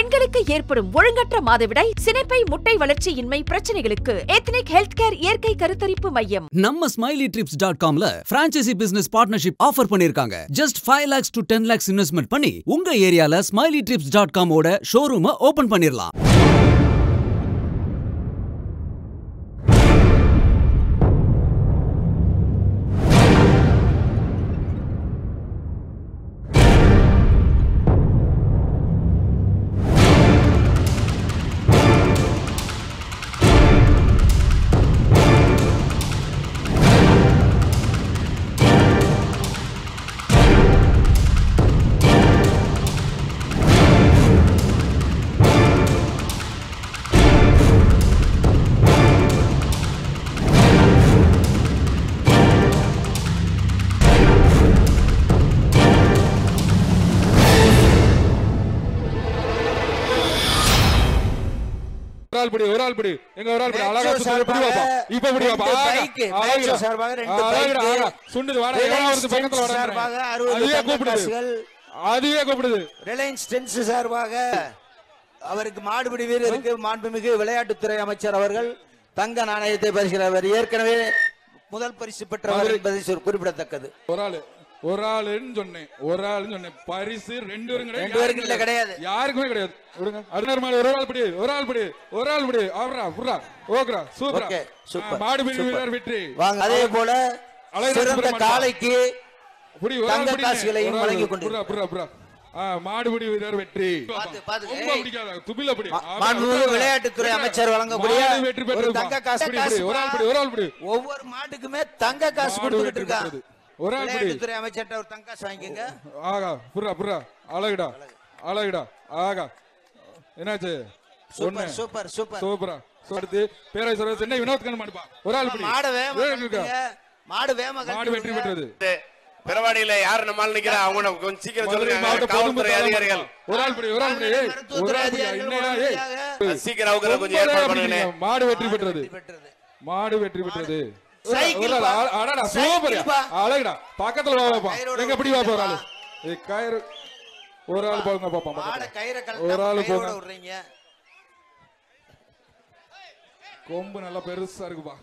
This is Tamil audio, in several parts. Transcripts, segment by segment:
பெண்களுக்கு ஏற்படும் ஒழுங்கற்ற மாதவிடாய் சினைப்பை முட்டை வளர்ச்சியின்மை பிரச்சனைகளுக்கு எத்னிக் ஹெல்த் கேர் இயற்கை கருத்தரிப்பு மையம் நம்ம ஸ்மைலி ட்ரிப்ஸ் டாட் காம்ல பிரான்ச்சைசி பிசினஸ் பார்ட்னர்ஷிப் ஆஃபர் பண்ணிருக்காங்க just five lakhs to ten lakhs investment பண்ணி உங்க ஏரியால ஸ்மைலி ட்ரிப்ஸ் டாட் காமோட ஷோரூமை ஓபன் பண்ணிரலாம் ஒரு ஆள் பிடி ஒரு ஆள் பிடி எங்க ஒரு ஆள் பிடி அழகா மேட்சோ சுண்டு பிடி பாப்பா சார்பாக இப்ப பிடி பாப்பா ரெண்டு அழகா, பைக்கு, அழகுடா. மேட்சோ சார்பாக ரெண்டு அழகுடா, பைக்கு. அழகா. சுண்டுது வாடா எவ்வளவு வருது பக்கத்துல வாடா சார்பாக அறுபது அதுவே தங்க கூப்பிடுது காசுகள் அதுவே கூப்பிடுது ரிலையன்ஸ் டென்ஸ் சார்பாக அவருக்கு மாடுபிடி வீரருக்கு மாண்புமிகு விளையாட்டுத்துறை அமைச்சர் அவர்கள் தங்க நாணயத்தை பரிசுகிறார் ஏற்கனவே முதல் பரிசு பெற்றவர் என்பது சொல் குறிப்பிடத்தக்கது ஒரு ஆளு ஒரு ஆளுன்னு சொன்னேன் ஒரு ஆளுன்னு சொன்னேன் பரிசு ரெண்டு பேரும் கிடையாது ரெண்டு பேருக்கு இல்ல, கிடையாது. யாருக்குமே கிடையாது விடுங்க அடுத்த மாடு ஒரு ஆள் பிடி ஒரு ஆள் பிடி ஒரு ஆள் பிடி அவரா புர்ரா ஓகரா சூப்பரா ஓகே, சூப்பர், மாடு பிடி சூப்பர். வீரர் வெற்றி வாங்க அதே போல அழகு சிறந்த சுப்பிரமணியம். காளைக்கு புடி ஒரு ஆள் தங்க பிடி காசுகளையும் வழங்கிக் கொண்டு புர்ரா புர்ரா புர்ரா ஆ, மாடுபிடி வீரர் வெற்றி பாத்து, பாத்து. ரொம்ப ஏய். பிடிக்காத துபில பிடி மா- ஆ, மாண்புமிகு புர்ரா. விளையாட்டுத்துறை அமைச்சர் வழங்கக்கூடிய மாடு வெற்றி ஒரு பெற்றிருப்பா. தங்க காசு பிடி, பிடி, ஒரு ஆள் பிடி ஒரு ஆள் பிடி ஒவ்வொரு மாட்டுக்குமே தங்க காசு மாடு கொடுத்துட்டு வெற்றி இருக்காங்க பெற்றது. ஒரு ஆள் பிடி விளையாட்டுத்துறை அமைச்சர்கிட்ட ஒரு தங்க காசு வாங்கிக்கோங்க ஆகா புர்ரா புர்ரா அழகுடா அழகுடா ஆகா என்னாச்சு ஒண்ணு சூப்பர் சூப்பர் சூப்பர் சூப்பரா சோ, அடுத்து பேரை சொல்ற சென்னை வினோத் கண்ணன் மாடுப்பா ஒரு ஆள் பிடி மாடு வேகமா வேகம் இருக்கா? கழட்டுங்க. மாடு வேகமா மாடு கழட்டி வெற்றி விடுங்க. பெற்றது பிறவாடியில யாரு நம்மால் நிக்கிறா அவங்க நம்ம கொஞ்சம் சீக்கிரம் மதுரை சொல்லுங்க மாவட்ட காவல்துறை பொதுமக்கள் அதிகாரிகள் ஒரு ஆள் பிடி ஒரு ஆள் பிடி ஏய், ஒரு மருத்துவத்துறை ஆள் பிடி அதிகாரிகள் என்னடா ஏய் உடனடியாக சீக்கிரம் அவங்க கொஞ்சம் ஏற்பாடு பண்ணுங்க மாடு வெற்றி பெற்றது வெற்றி பெற்றது. மாடு வெற்றி பெற்றது சைக்கிள் ஒரு ஆள், பா. ஆ- அடடா, சைக்கிள் சூப்பர் பா. அழகுடா பக்கத்துல வா பாப்பா கயிறோட எங்க பிடி பாப்பா ஒரு ஆளு விட்டுருப்பா. ஏய், கயிறு ஒரு ஆள் போங்க பாப்பா மாடை பக்கத்துல. கயிறை ஒரு கழட்டாம ஆளு கயிறோட போங்க விடுறீங்க. கொம்பு நல்லா பெருசா இருக்குப்பா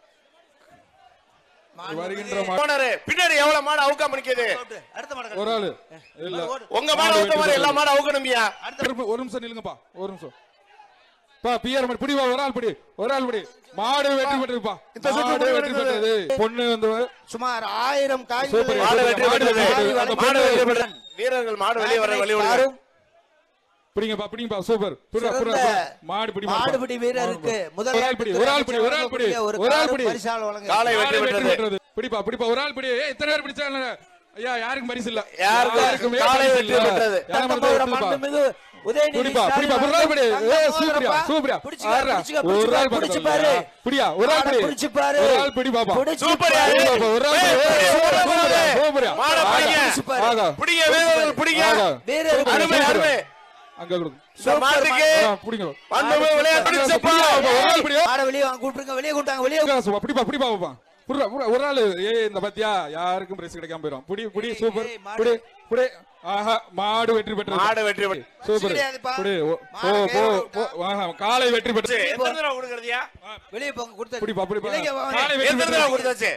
மாடு வருகின்ற வந்து- மா- போனாரு பின்னாடி எவ்வளவு மாடு அவுக்காம நிக்குது ஓட்டு. அடுத்த மாடு ஒரு ஆளு கழட்டு. இல்ல ஓடு. உங்க மாடு அவுத்த மாதிரி எல்லா மாடும் அவுக்கணும்பியா ஒரு நிமிஷம், ஒரு நிமிஷம் நில்லுங்கப்பா ஒரு நிமிஷம் பா பிஆர் மாடு பிடிவா ஒரு ஆள் பிடி ஒரு ஆள் பிடி மாடு வெற்றி பெற்றதுப்பா மாடு வெற்றி பெற்றது பொண்ணு வந்து சுமார் ஆயிரம் காய்கள் சூப்பர். மாடு வெற்றி மாடு பெற்றது வெற்றி பெற்றது. அந்த மாடு பெண்ணு வெற்றி வெற்றி பெற்றது. வீரர்கள் மாடு வெளியே வர வழி விடுங்க காரும் பிடிங்கப்பா பிடிங்கப்பா சூப்பர் புடுடா சிறந்த புடுடா புடுடா. மாடு பிடி மாடுப்பா. மாடுபிடி வீரருக்கு முதல் ஒரு ஆள் பிடி ஒரு ஆள் பிடி ஒரு ஆள் பிடி ஒரு ஒரு ஆள் காரும் பிடி பரிசால் வழங்க காலை மாடு வெற்றி வெற்றி பெற்றது பெற்றது பிடிப்பா பிடிப்பா ஒரு ஆள் பிடி ஏய், எத்தனை பேர் பிடிச்சாங்க ஐயா யாருக்கும் பரிசு இல்ல யாருக்கும் யாருக்குமே காலை பரிசு வெற்றி இல்ல. பெற்றது. யாரும் தங்கமோட வந்து எடுத்துப்பா. மாண்புமிகு உதயநிதி பிடிப்பா, ஸ்டாலின் பிடிப்பா, ஒரு ஆள் பிடி. அவர்கள் ஏய், தங்கம் சூப்பரியா, மோதிரப்பா. சூப்பரியா. பிடிச்சுக்க, ஆடுறா. பிடிச்சுக்க, ஒரு பிடிச்சுக்க, ஆள் பிடிச்சு பக்கத்துல பாரு. இல்ல. பிடியா, ஒரு ஆள் மாடை பிடி. பிடிச்சு பாரு. ஒரு ஆள் பிடி பாப்பா. பிடிச்சு சூப்பரியா, பாரு. ஏய். பாப்பா, ஒரு ஆள் ஏய், பிடி. ஏய், சூப்பரியா, சூப்பரியா. சூப்பரியா. மாடை ஆகா. பிடிங்க. பிடிச்சு பாரு. ஆகா. பிடிங்க வீரர்கள் பிடிங்க ஆகா. வீரருக்கு அருமை அருமை அங்க கொடுங்க. இந்த மாட்டுக்கு ஆ, பிடிங்க. மாண்புமிகு விளையாட்டு பிடிப்பா, பாப்பா, ஒரு ஆள் பிடி. மாடை வெளியே வாங்க கூப்பிட்டுருங்க வெளியே கூட்டாங்க வெளியே பிடிப்பா, சும்மா, பிடிப்பா, பிடிப்பா, பாப்பா. புர்ரா, புர்ரா, ஒரு ஆளு ஏய் இந்த பாத்தியா யாருக்கும் பிரைஸ் கிடைக்காம போயிடும் புடி புடி ஏய், சூப்பர் ஏய், மாடு. புடி புடி ஆஹா மாடு வெற்றி பெற்றது மாடு வெற்றி பெற்றது. சூப்பர் கிடையாதுப்பா. புடி ஓ, மாடு போ போ கையோட போ ஆஹா காலை வெற்றி பெற்றது எத்தனை தடவை கொடுக்கறதியா வெளியே போங்க கொடுத்து புடிப்பா புடிப்பா வெளியே வாங்க. காலை வெற்றி எத்தனை தடவை பெற்றது கொடுத்தாச்சு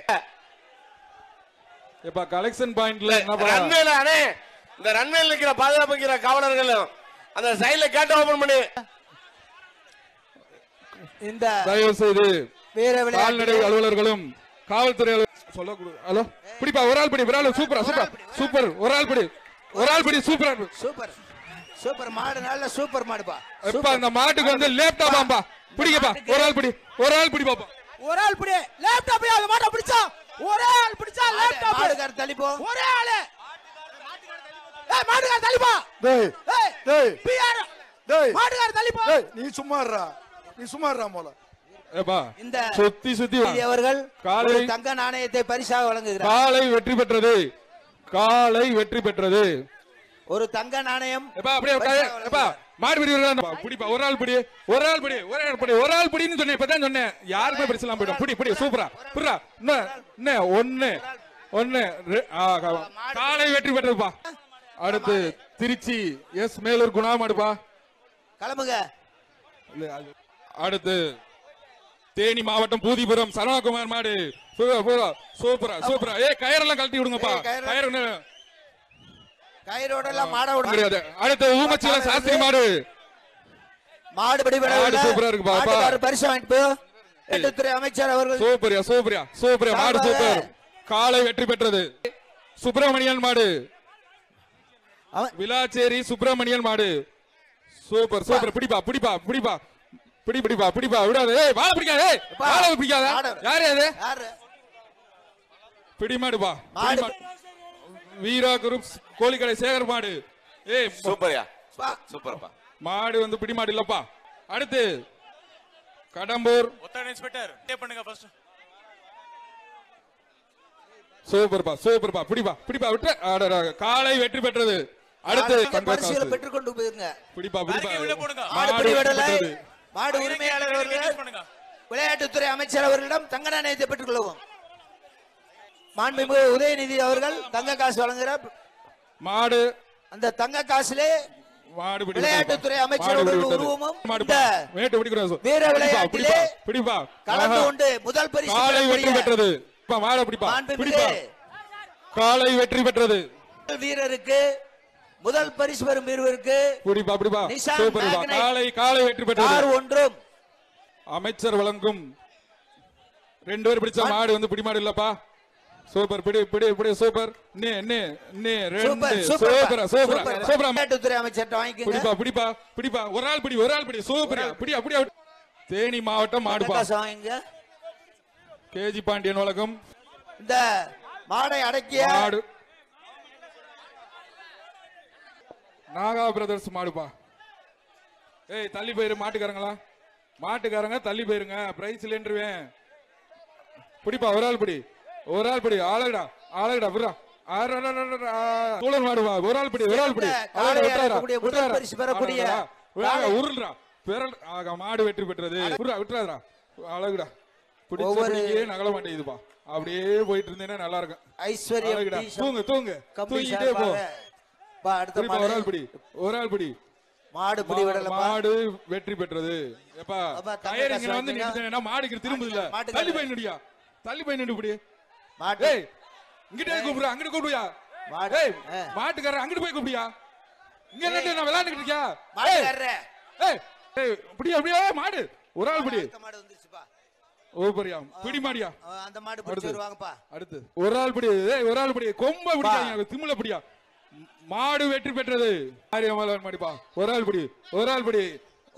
எப்பா கலெக்ஷன் பாயிண்ட்ல என்னப்பா ரன்வேல அண்ணே இந்த ரன்வேல நிக்கிற பாதுகாப்புக்கிற காவலர்களும் அந்த சைடுல கேட்ட ஓபன் பண்ணி இந்த தயவு செய்து வீர கால்நடை விளையாட்டு அலுவலர்களும் காவல்துறை அலுவலர் சொல்ல ஹலோ பிடிப்பா ஒரு ஆள் பிடி ஒரு ஆள் சூப்பரா சூப்பர் சூப்பர் ஒரு ஆள் பிடி ஒரு ஆள் பிடி சூப்பரா சூப்பர் சூப்பர் மாடு நல்ல சூப்பர் மாடுப்பா எப்பா இந்த மாட்டுக்கு வந்து லேப்டாப்பாம்பா பிடிங்கப்பா ஒரு ஆள் பிடி ஒரு ஆள் பிடி பாப்பா ஒரு ஆள் பிடி லேப்டாப் அந்த மாட்டை பிடிச்சா ஒரே ஆள் பிடிச்சா லேப்டாப் மாடுகார தள்ளிப்போ ஒரே ஆளு ஏய் மாட்டுக்கார தள்ளிப்பா டேய் ஏய் டேய் பிஆர் டேய் மாட்டுக்கார தள்ளிப்பா டேய் நீ சும்மா இருடா நீ சும்மா இருடா மோல ஏப்பா இந்த சுத்தி சுத்தி வா. அவர்கள் காலை- ஒரு தங்க நாணயத்தை பரிசாக வழங்குகிறார் காலை வெற்றி பெற்றது காலை வெற்றி பெற்றது ஒரு தங்க நாணயம் எப்பா அப்படியே பரிசாக உட்காரு. எப்பா வழங்குகிறார். மாடு பிடி வருதா? பிடிப்பா ஒரு ஆள் பிடி ஒரு ஆள் பிடி ஒரு ஆள் பிடி ஒரு ஆள் பிடின்னு சொன்னேன் இப்பதான் சொன்னேன் யாருக்குமே பிடிச்சலாம் போயிடும் பிடி பிடி சூப்பரா புறா இன்னும் இன்னும் ஒன்னு ஒன்னு ரெ- ஆ, கா- காலை வெற்றி பெற்றதுப்பா அடுத்து திருச்சி எஸ் மேலூர் குணா மாடுப்பா கிளம்புங்க இல்ல, அது- அடுத்து தேனி மாவட்டம் பூதிபுரம் சரவணகுமார் மாடு சூப்பரா, சூப்பரா, சூப்பரா சூப்பரா ஏ கயிறெல்லாம் கழட்டி விடுங்கப்பா ஏய், கயிறு- கயிறு ஒண்ணு கயிறோட எல்லாம் மாட விட கிடையாது அடுத்து ஊமச்சில சாஸ்திரி மாடு மாடுபடி விட மாடு சூப்பரா இருக்குப்பா, அப்பா. மாட்டுக்காரர் பரிசு வாங்கிட்டு போ. எட்டுத்துறை அமைச்சர் அவர்கள் சூப்பரியா சூப்பரியா சூப்பரியா மாடு சாம்பார். சூப்பர் காலை வெற்றி பெற்றது சுப்பிரமணியன் மாடு அவன் விலாச்சேரி சுப்பிரமணியன் மாடு சூப்பர் சூப்பர் பிடிப்பா பிடிப்பா பிடிப்பா பிடி பிடிப்பா பிடிப்பா விடாத ஏய் வாழ பிடிக்காத ஏய் எப்பா, வாழ பிடிக்காத மாடு. யாரு அது யாரு பிடி மாடுப்பா மாடு. பிடி மாடு. வீரா குரூப் கோழிக்கடை சேகர் மாடு ஏய் சூப்பர்யா வா. சூப்பர்ப்பா மாடு வந்து பிடி மாடு இல்லப்பா அடுத்து கடம்பூர் ஒத்தட இன்ஸ்பெக்டர் டே பண்ணுங்க ஃபர்ஸ்ட் சூப்பர்ப்பா சூப்பர்ப்பா பிடிப்பா பிடிப்பா விட்டு அடடா, காலை வெற்றி பெற்றது அடுத்து அந்த பரிசுகளை கங்கா பெற்றுக் கொண்டு போயிருங்க பிடிப்பா பிடிப்பா உள்ள போடுங்க. மாடு மாடு பிடி வெற்றி விடலை பெற்றது மாடு உரிமையாளர் அவர்கள் பண்ணுங்க விளையாட்டுத்துறை அமைச்சர் அவர்களிடம் தங்க நாணயத்தை பெற்றுக் கொள்ளவும் மாண்புமிகு உதயநிதி அவர்கள் தங்க காசு வழங்குகிறார் மாடு அந்த தங்க காசுலே மாடு பிடி விளையாட்டுத்துறை விட்டது. அமைச்சரோட மாடு பிடி விட்டது. உருவமும் மாடு இந்த பா. மேட்டு பிடிக்கிறோம் சார். வீர பிடிப்பா, விளையாட்டிலே பிடிப்பா, பிடிப்பா கலந்து ஆஹா. கொண்டு முதல் பரிசு காலை வெற்றி பெறக்கூடிய பெற்றது இப்ப மாட பிடிப்பா மாண்புமிகு பிடிப்பா காலை வெற்றி பெற்றது வீரருக்கு முதல் பரிசு பெறும் வீரருக்கு பிடிப்பா பிடிப்பா நிஷாந்த் சூப்பர் பா. மேக்னைட். காலை காலை வெற்றி கார் பெற்றது ஒன்றும் அமைச்சர் வழங்கும் ரெண்டு பேர் பிடிச்ச மாடு வந்து பிடி மாடு இல்லப்பா சூப்பர் பிடி பிடி பிடி சூப்பர் நே நே நே ரெண்டு சூப்பர் சூப்பரா சூப்பர் சூப்பரா சூப்பர் சூப்பரா விளையாட்டுத்துறை அமைச்சர்கிட்ட வாங்கிக்கோங்க பிடிப்பா பிடிப்பா பிடிப்பா ஒரு ஆள் பிடி ஒரு ஆள் பிடி சூப்பரா பிடி அப்படியே தேனி மாவட்டம் தங்க மாடுப்பா காசு வாங்கிங்க கேஜி பாண்டியன் வழக்கம் இந்த மாடை அடக்கிய மாடு நாகா பிரதர்ஸ் மாடுப்பா ஏய் தள்ளி போயிரு மாட்டுக்காரங்களா மாட்டுக்காரங்க தள்ளி போயிருங்க பிரைஸ் இல்லைன்றுவேன் பிடிப்பா ஒரு ஆள் பிடி ஒரு ஆள் பிடி ஆளுடா ஆளுடா புறா தூளன் மாடுவா ஒரு ஆள் பிடி ஒரு ஆள் பிடி சிறந்த ஆளுடா, காளையை விட்டுறாரா, அடக்கக்கூடிய முதல் விட்டுறாரா. பரிசு பெறக்கூடிய ஆளுடா, விட்டுறாரா, காளை. உருள்றா பெறல் ஆக மாடு வெற்றி பெற்றது விட்றா விட்டுறாதடா அழகுடா பிடிச்ச ஒவ்வொரு- பிடிக்கே நகல மாட்டேங்குதுப்பா அப்படியே போயிட்டு இருந்தேன்னா நல்லா இருக்கும் ஐஸ்வர்யம் அழகுடா. டி. தூங்கு தூங்கு கம்பி தூங்கிட்டே போ சார்பாக பா, அடுத்த பிடிப்பா ஒரு ஆள் மாடு பிடி ஒரு ஆள் பிடி மாடு பிடி விடலப்பா மாடு வெற்றி பெற்றது எப்பா அப்பா, தங்க டயர் காசு இங்க வந்து வாங்கினா? நிறுத்தினா மாடுக்கு திரும்புது இல்ல மாட்டுக்கு தள்ளி போய் நிடியா தள்ளி போய் நின்று பிடி மாட்டு ஏய் இங்கிட்டே கூப்பிடுறா அங்கிட்டு கூப்பிடுயா மாடு. ஏய் ஆ. மாட்டுக்காரர் அங்கிட்டு போய் கூப்பிடியா இங்க நின்று நான் விளையாண்டுக்கிட்டு இருக்கியா ஏய் மாட்டுக்காரரே. ஏய் ஏய் இப்படி அப்படியே மாடு ஒரு ஆள் பிடி அடுத்த மாடு வந்துருச்சுப்பா ஓப்பரியா பிடி மாடியா அஹ் அந்த மாடு பிடிச்சு வருவாங்கப்பா அடுத்து ஒரு ஆள் பிடி ஏய் ஒரு ஆள் பிடி கொம்ப பிடிக்காதீங்க திமுல பிடியா மாடு வெற்றி பெற்றது ஆரியமலன் மாடிப்பா ஒரு ஆள் பிடி ஒரு ஆள் பிடி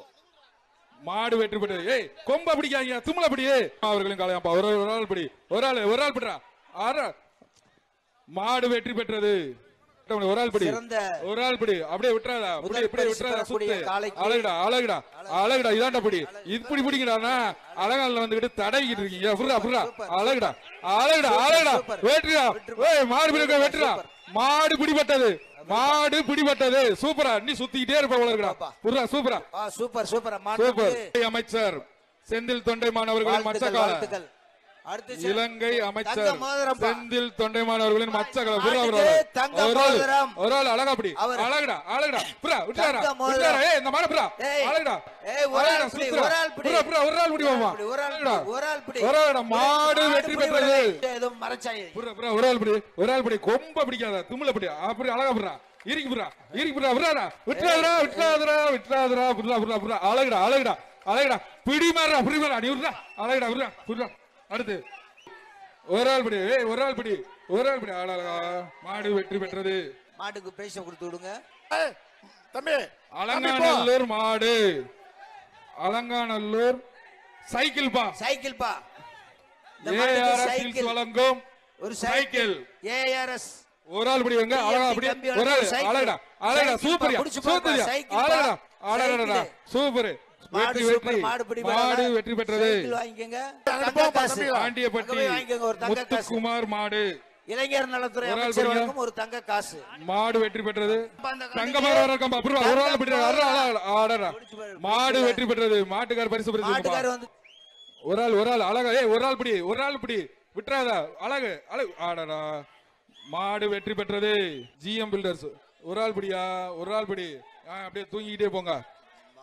மாடு வெற்றி பெற்றது ஏய் கொம்ப பிடிக்காதீங்க திமுல பிடி அவர்களின் காலையாப்பா ஒரு ஒரு ஆள் பிடி ஒரு ஆள் ஒரு ஆள் பிடிறா ஆறு மாடு வெற்றி பெற்றது ஒரு ஆள் பிடி சிறந்த ஒரு ஆள் பிடி அப்படியே விட்டுறாதா அப்படியே முதல் இப்படியே பரிசு விட்டுறாதா சுத்து பெறக்கூடிய காளைக்கு- அழகுடா அழகுடா அழகுடா இதாண்டா பிடி இப்படி பிடிங்கடானா அழகால வந்துகிட்டு தடவிக்கிட்டு இருக்கீங்க புர்ரா புர்ரா அழகுடா அழகுடா அழகுடா சூப்பர். வெட்டுடா ஏய் மாடு பிடி சூப்பர், வெட்டுடா சூப்பர். மாடு பிடிபட்டது மாடு பிடிபட்டது சூப்பரா நீ சுத்திக்கிட்டே இருப்ப போல இருக்குடா ஆப்பா. புர்ரா சூப்பரா ஆ சூப்பர் சூப்பர் மாடு சூப்பர் அமைச்சர் செந்தில் தொண்டைமான் அவர்களின் வாழ்த்துக்கள் மச்சக்கால வாழ்த்துக்கள் அடுத்து சி- இலங்கை தங்க அமைச்சர் மோதிரம்ப்பா. செந்தில் தொண்டைமான் அவர்களின் மச்சக்கல புறா மாட்டுக்கு புறா தங்க ஒரு ஆள் மோதிரம். ஒரு ஆள் அழகா அப்படி அவர். அழகுடா அழகுடா புறா விட்டாரா தங்க மோதிரம். விட்டாரா ஏய் இந்த மாடு புறா ஏய். அழகுடா ஏய், ஒரு ஆள் அழகுடா, பிடி, சுத்துறா. ஒரு ஆள் பிடி. புறா, புறா, ஒரு ஆள் பிடி ஒரு ஆள் மாமா பிடி, ஒரு ஆள் அழகுடா. பிடி, ஒரு ஆள் பிடி. ஒரு ஆளுடா, மாடு வெற்றி பிடி பெற்றது விடலை. ஏதோ மறைச்சாயே புறா, புறா, ஒரு ஆள் பிடி ஒரு ஆள் பிடி கொம்ப பிடிக்காத தும்முல பிடி அப்படி அழகா புறா இருக்கு புறா இருக்கு புறா விடுறாடா விட்டுறாதரா விட்டுறாதரா விட்டுறாதரா புறா புறா புறா அழகுடா அழகுடா அழகுடா பிடி மாறா பிடி மாறா நீ விடுறா அழகுடா விடுறா புறா அடுத்து ஒரு ஆள் பிடி ஏய் ஒரு ஆள் பிடி ஒரு ஆள் பிடி அழகா மாடு வெற்றி பெற்றது மாட்டுக்கு பிரைஸ் கொடுத்து விடுங்க ஏய், தம்பி அலங்காநல்லூர் மாடு அலங்காநல்லூர் சைக்கிள் பா சைக்கிள் பா இந்த மாட்டுக்கு ஏஆர்எஸ் சைக்கிள் வழங்கும் ஒரு சைக்கிள் சைக்கிள் ஏஆர்எஸ் ஒரு ஆள் படி வைங்க அழகா அப்படி கம்பி ஒரு ஆள் சைக்கிள். அழகா அழகா சைக்கிள் சூப்பர் பா, புடிச்சு பாருப்பா, சூப்பர் சைக்கிள் அழகா பா, அழகா சைக்கிள். சூப்பர் மாடு வெற்றி சூப்பர் வெற்றி மாடு பிடி மாடு வெற்றி பெற்றது சைக்கிள் வாங்கிக்கங்க அங்க தங்க போப்பா, காசு தம்பி. ஆண்டியப்பட்டி அங்க போய் வாங்கிக்கோங்க ஒரு தங்க காசு முத்துக்குமார் மாடு இளைஞர் நலத்துறை ஒரு ஆள் அமைச்சர் பிடிங்க. வழங்கும் ஒரு தங்க காசு மாடு வெற்றி பெற்றது அந்த தங்கமர வரக்கம் அப்புறம் ஒரு ஆள் பிடி ஆடரா மாடு வெற்றி பெற்றது மாட்டுக்கார் பரிசு பரிசு மாட்டுக்காரர் வந்து ஒரு ஆள் ஒரு ஆள் அழகா ஏய் ஒரு ஆள் பிடி ஒரு ஆள் பிடி விட்டுறாதா அழகு அழகு ஆடடா மாடு வெற்றி பெற்றது ஜிஎம் பில்டர்ஸ் ஒரு ஆள் பிடியா ஒரு ஆள் பிடி ஆ, அப்படியே தூங்கிக்கிட்டே போங்க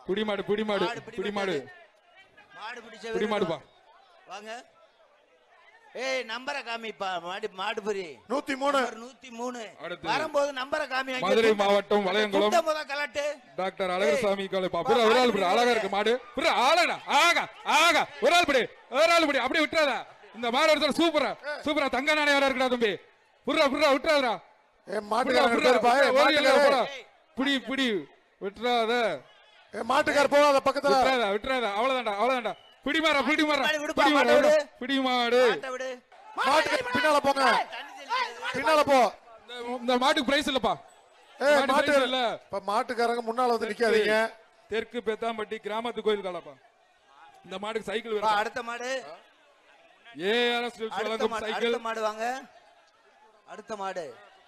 பிடி மாடு பிடி மாடு மாடு பிடி பிடி மாடு மாடு பிடிச்ச பிடி வீரர் மாடுப்பா வாங்க ஏய் நம்பரை காமிப்பா மாடு மாடு புரி நூத்தி மூணு நம்பர் நூத்தி மூணு அடுத்து. வரும்போது நம்பரை காமி அங்க மதுரை துண்டை- மாவட்டம் அந்த வளையங்குளம். துண்டை முத கலட்டு டாக்டர் அழகர்சாமி காலை பா பா, புற ஒரு ஆள் மாடு பிடி பிடி அழகா வீரர். இருக்கு மாடு புற ஆளடா ஆகா ஆகா ஒரு ஆள் பிடி ஒரு ஆள் பிடி அப்படியே விட்டுறாத இந்த மாடு எடுத்து சூப்பரா சூப்பரா தங்க நாணயம் வேற இருக்குடா தம்பி புர்ரா புர்ரா விட்டுறாதடா ஏ புர்ரா, மாட்டுக்காரங்க புர்ரா, இருப்பாரு, புர்ரா, ஒரு இல்ல, மாட்டுக்காரர். புர்ரா. பிடி பிடி விட்டுறாத ஏ மாட்டுக்கார போகாத பக்கத்துல விட்டுறாத விட்டுறாத அவ்வளவுதான்டா அவ்வளவுதான்டா பிடி மாறா பிடி மாறா மாடு விடுப்பா, பிடி மாட்டை மாடு விடு. பிடி மாடு மாட்டை விடு மாட்டுக்கு பின்னால போங்க தண்ணி தெளிக்கிறது. பின்னால போ இந்த- இந்த மாட்டுக்கு பிரைஸ் இல்லப்பா ஏ மாட்டு மாட்டு prize இல்ல இப்ப மாட்டுக்காரங்க முன்னால வந்து நிக்காதீங்க தெற்கு பெத்தாம்பட்டி கிராமத்து கோயில் காலப்பா இந்த மாட்டுக்கு சைக்கிள் பா, வேணும் அடுத்த மாடு ஏஆர்எஸ் அடுத்த வழங்கும் மாடு சைக்கிள் அடுத்த மாடு வாங்க அடுத்த மாடு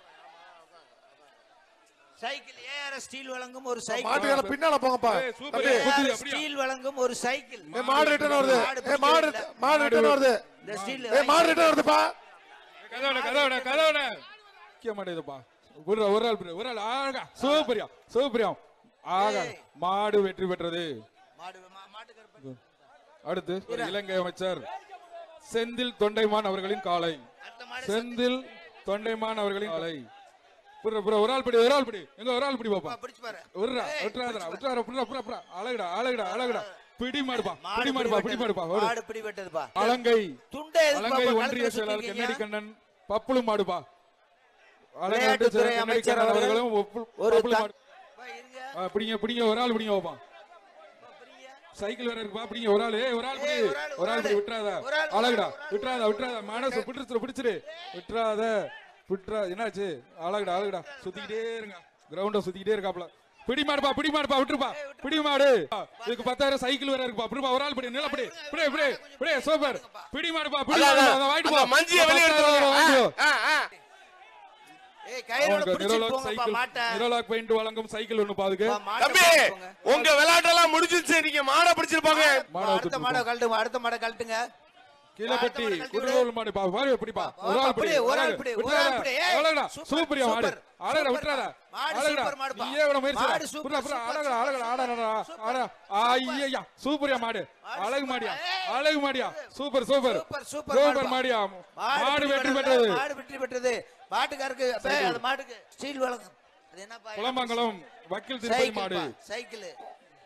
சைக்கிள் ஏஆர்எஸ் ஸ்டீல் வழங்கும் ஒரு சைக்கிள் மாட்டுக்கார பின்னால போங்கப்பா ஏய், சூப்பர். தம்பி, குத்துது, ARS அப்படியா? ஸ்டீல் வழங்கும் ஒரு சைக்கிள் ஏ மாடு ரிட்டர்ன் வருது மாடு ஏ மாடு பிடிக்கல. மாடு ரிட்டர்ன் வருது இந்த ஸ்டீல் ஏ மாடு ரிட்டர்ன் வருதுப்பா கதவுட கதவுட கதவுட முக்கிய மாட்டேதுப்பா ஒரு ஒரு ஆள் பிடி, ஒரு ஆள் ஆகா சூப்பரியா சூப்பரியா ஆகா ஏய். மாடு வெற்றி பெற்றது மாடு மா- மாட்டுக்கார ப- அடுத்து ஒரு இலங்கை அமைச்சர் செந்தில் தொண்டைமான் அவர்களின் காலை அடுத்த மாடு செந்தில் தொண்டைமான் அவர்களின் காலை புற புற ஒரு ஆள் பிடி ஒரு ஆள் பிடி எங்க ஒரு ஆள் பிடி பாப்பா சத்தியமா பிடிச்சு பாரு விட்றா ஏய், விட்டுறாதடா பிடிச்சு விட்டுறாத புறா புறா புறா அழகுடா அழகுடா அழகுடா பிடி மாடுப்பா மாடு பிடி மாடுப்பா பிடி பிடிபட்டது. மாடுப்பா ஓடு. மாடு பிடிபட்டதுப்பா அலங்கை துண்டை எதுக்கு அலங்கை பாப்பா ஒன்றிய கழுத்துல செயலாளர் சுத்திருக்கீங்க? கென்னடி கண்ணன் பப்புளு மாடுப்பா அலங்கை ஒன்றிய விளையாட்டுத்துறை செயலாளர் கென்னடி அமைச்சர் கண்ணன் அவர்கள் அவர்களும் ஒப்பு- ஒரு பப்புளு த- மாடு பா, இருங்க. ஆ, பிடிங்க பிடிங்க ஒரு ஆள் பிடிங்க வைப்பான் பா, பிடிங்க. சைக்கிள் வேற இருக்குப்பா பிடிங்க ஒரு ஆள் ஏய் ஒரு ஆள் பிடி ஏய், ஒரு ஆள், ஒரு ஆள் ஒரு பிடி ஆள். விட்டுறாத ஒரு ஆள், அழகுடா ஒரு ஆள். விட்டுறாத விட்டுறாத மனசு பிடிச்சிரு பிடிச்சிரு விட்டுறாத விட்டுறா என்னாச்சு அழகுடா அழகுடா சுத்திக்கிட்டே இருங்க கிரவுண்ட சுத்திக்கிட்டே இருக்காப்ல பிடி மாடுப்பா பிடி மாடுப்பா விட்டுருப்பா பிடி மாடு இதுக்கு பத்தாயிரம் சைக்கிள் வேற இருக்குப்பா பிடிப்பா ஒரு ஆள் பிடி நில பிடி பிடி பிடி பிடி சூப்பர் பிடி மாடுப்பா பிடி அதான், மாடுப்பா அதான். அதை வாங்கிட்டு அந்த போ மஞ்சியை வெளியே பத்தாயிரம் எடுத்துருவாங்க. வாங்கிட்டு போ. ஆ, ஆ. ஏய், கயிறோட அவனுக்கு பிடிச்சிட்டு நிரோலாக் போங்கப்பா, சைக்கிள் மாட்டை. நிரோலாக் பெயிண்ட் வழங்கும் சைக்கிள் ஒண்ணு பாதுக்கு பா, மாட்டை தம்பி பிடிச்சிட்டு போங்க. உங்க விளையாட்டெல்லாம் முடிஞ்சிருச்சு நீங்க மாடை பிடிச்சிருப்பாங்க மாடை அடுத்த விட்டுட்டு மாடை போ. கழட்டுங்க அடுத்த மாடை கழட்டுங்க கீழப்பட்டி அடுத்த மாடு கழட்டி குடிரோல் மாடு பா பாரு எப்படிப்பா ஒரு ஆள் பிடி ஒரு ஆள் பிடி, ஒரு ஆள் பிடி. ஏய், அழகடா சூப்பர், சூப்பரியா மாடு சூப்பர், அழகடா சூப்பர். விட்டுறாத மாடு அழகடா சூப்பர் மாடுப்பா. நீயே விட முயற்சி மாடு சூப்பர், புறா புறா சூப்பர், அழகடா அழகடா ஆடடா ஆடா ஐயா சூப்பரியா மாடு அழகு மாடியா அழகு மாடியா super super super super super மாடுப்பா. மாடியா மாடு மாடு வெற்றி பெற்றது, பெற்றது மாடு வெற்றி பெற்றது மாட்டுக்காருக்கு அப்பே, அந்த மாட்டுக்கு ஸ்டீல் வழங்கும் அது என்னப்பா குளமங்கலம் வக்கீல் திருப்பதி மாடு சைக்கிள் சைக்கிள்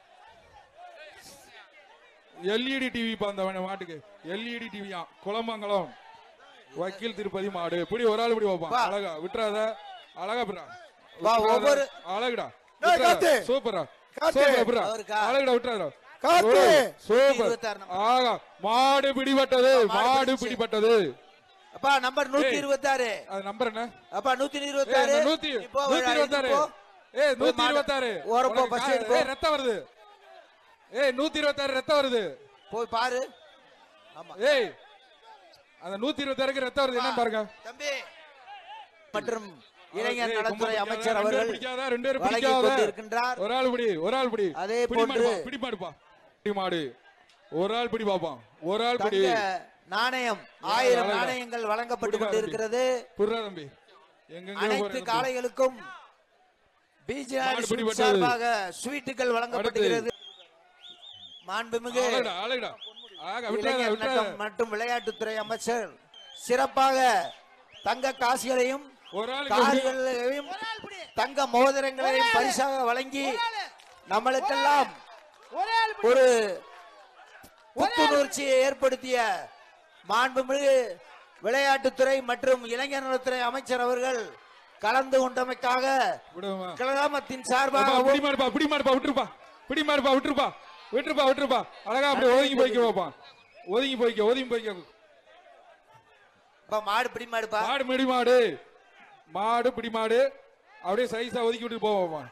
எல்இடி டிவி பா அந்த மாட்டுக்கு எல்இடி டிவியா குளமங்கலம் வக்கீல் திருப்பதி மாடு இப்படி ஒரு ஆள் இப்படி வைப்பான் வா. அழகா விட்டுறாத அழகா பிறா வா, ஒவ்வொரு- அழகுடா டேய், விட்டுறாத. காத்து. சூப்பரா காத்து. சூப்பரா பிறா அவருக்கா? அழகுடா விட்டுறாத காத்து. சூப்பர் இருபத்தாறு நம்பர். ஆகா மாடு பிடிபட்டது மாடு மாடு பிடிச்சு. பிடிபட்டது அப்பா நம்பர் நூத்தி ஏய். இருபத்தி ஆறு அது நம்பர் என்ன அப்பா நூத்தி ஏய், இருபத்தி ஆறு இந்த நூத்தி நூத்தி இருபத்தாறு ஏய் நூத்தி மாடு. இருபத்தாறு ஓரம் போ, உனக்கு first கா- எடுப்போ. ஏய் ரத்தம் வருது ஏய் நூத்தி இருபத்தாறு ரத்தம் வருது போய் பாரு ஆமா ஏய் அந்த நூத்தி இருபத்தாறுக்கு ரத்தம் வருது என்ன பாருங்க தம்பி மற்றும் இளைஞர் ஏய், நலத்துறை கும்பல் அமைச்சர் பிடிக்காத, ரெண்டு பேர் அவர்கள் பிடிக்காத, ரெண்டு பேர் வழங்கிக் பிடிக்காத. கொண்டிருக்கின்றார் ஒரு ஆள் பிடி ஒரு ஆள் பிடி அதே பிடி போன்று- மாடுப்பா, பிடி மாடுப்பா பிடி மாடு ஒரு ஆள் பிடி பாப்பான் ஒரு ஆள் பிடி தங்க நாணயம் ஆயிரம் அழகா. நாணயங்கள் வழங்கப்பட்டு கொடுப்பா கொண்டிருக்கிறது புர்ரா தம்பி எங்கெங்க அனைத்து காளைகளுக்கும் பிஜிஆர் மாடு பிடிபட்டது. சார்பாக ஸ்வீட்டுகள் வழங்கப்படுகிறது மாண்புமிகு அழகுடா அழகுடா ஆக விட்டுறாத இளைஞர் விட்டுறாத நலம் மற்றும் விளையாட்டுத்துறை அமைச்சர் சிறப்பாக தங்க காசுகளையும் ஒரு ஆள் கார்களையும் தங்க மோதிரங்களையும் பரிசாக வழங்கி நம்மளுக்கெல்லாம் ஒரு புத்துணர்ச்சியை ஏற்படுத்திய மாண்புமிகு விளையாட்டுத்துறை மற்றும் இளைஞர் நலத்துறை அமைச்சர் அவர்கள் கலந்து கொண்டமைக்காக விடுமா கிராமத்தின் அப்பா, சார்பாக பிடி மாடுப்பா பிடி மாடுப்பா விட்டுருப்பா பிடி மாடுப்பா விட்டுருப்பா விட்டுருப்பா விட்டுருப்பா அழகா அப்படி ஒதுங்கி போய்க்க பாப்பான் ஒதுங்கி போய்க்க ஒதுங்கி போய்க்க அப்பா, மாடு பிடி மாடுப்பா மாடு மிடி மாடு மாடு பிடி மாடு அப்படியே சைஸா ஒதுக்கி விட்டு போவான்